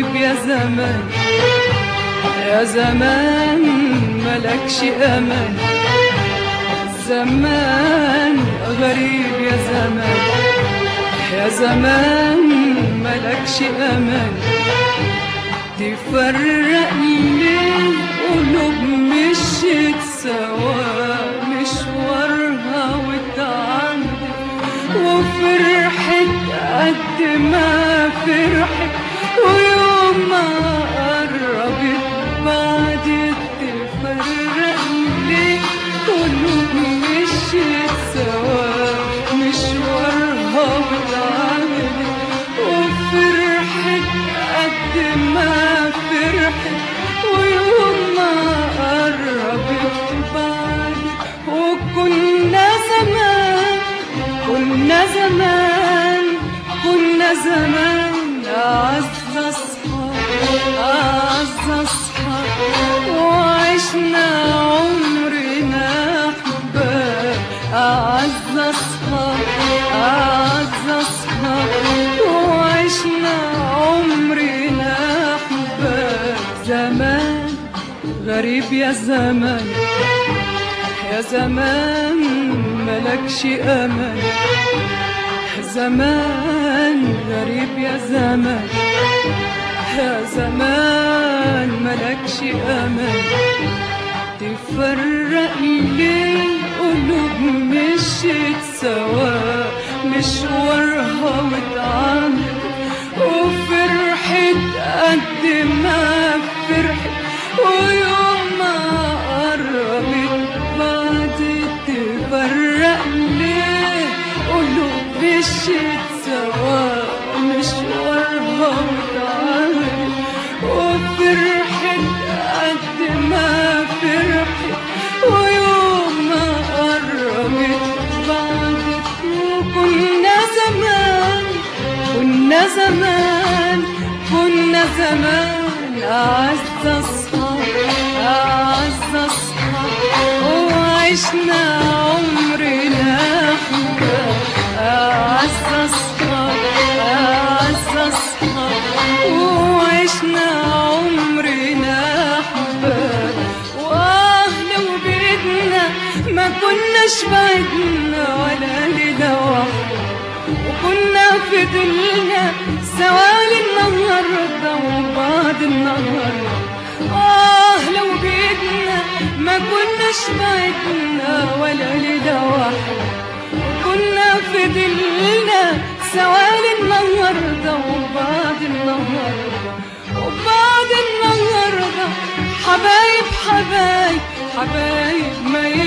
غريب يا زمان يا زمان ملكش امان زمان غريب يا زمان يا زمان ملكش امان تفرق ليه قلوب مشيت سوا مشوارها وتعدي وفرحت قد ما فرحت ويوم ما قربت بعد تفرق ليه قلوب مشيت سوا مشوارها وتعدي وفرحت قد ما فرحت ويوم ما قربت بعد وكنا زمان كنا زمان كنا زمان أعز أصحاب أعز أصحاب وعشنا عمرنا أحباب أعز أصحاب أعز أصحاب وعشنا عمرنا أحباب زمان غريب يا زمان يا زمان ملكش أمان زمان غريب يا زمان يا زمان ملكش أمان تفرق ليه قلوب مشيت سوا مشوارها واتعمل وفرحت قد ما فرحت ويوم ما قربت بعد تفرق ليه قلوب مشيت سوا مشوارها واتعمل وفرحت قد ما فرحت ويوم ما قربت بعد وكنا زمان كنا زمان كنا زمان أعز أصحاب أعز أصحاب وعشنا عمرنا حباب أعز أصحاب أعز أصحاب وعشنا عمرنا حباب وأهل وبيتنا ما كناش بعدنا ولا ليلة واحدة وكنا في دنيا سوالي النهاردة وبعد النهاردة آه لو بيدنا ما كناش بعدنا ولا ليلة واحدة كنا في دلنا سوالي النهاردة وبعد النهاردة وبعد النهاردة حبايب حبايب حبايب ما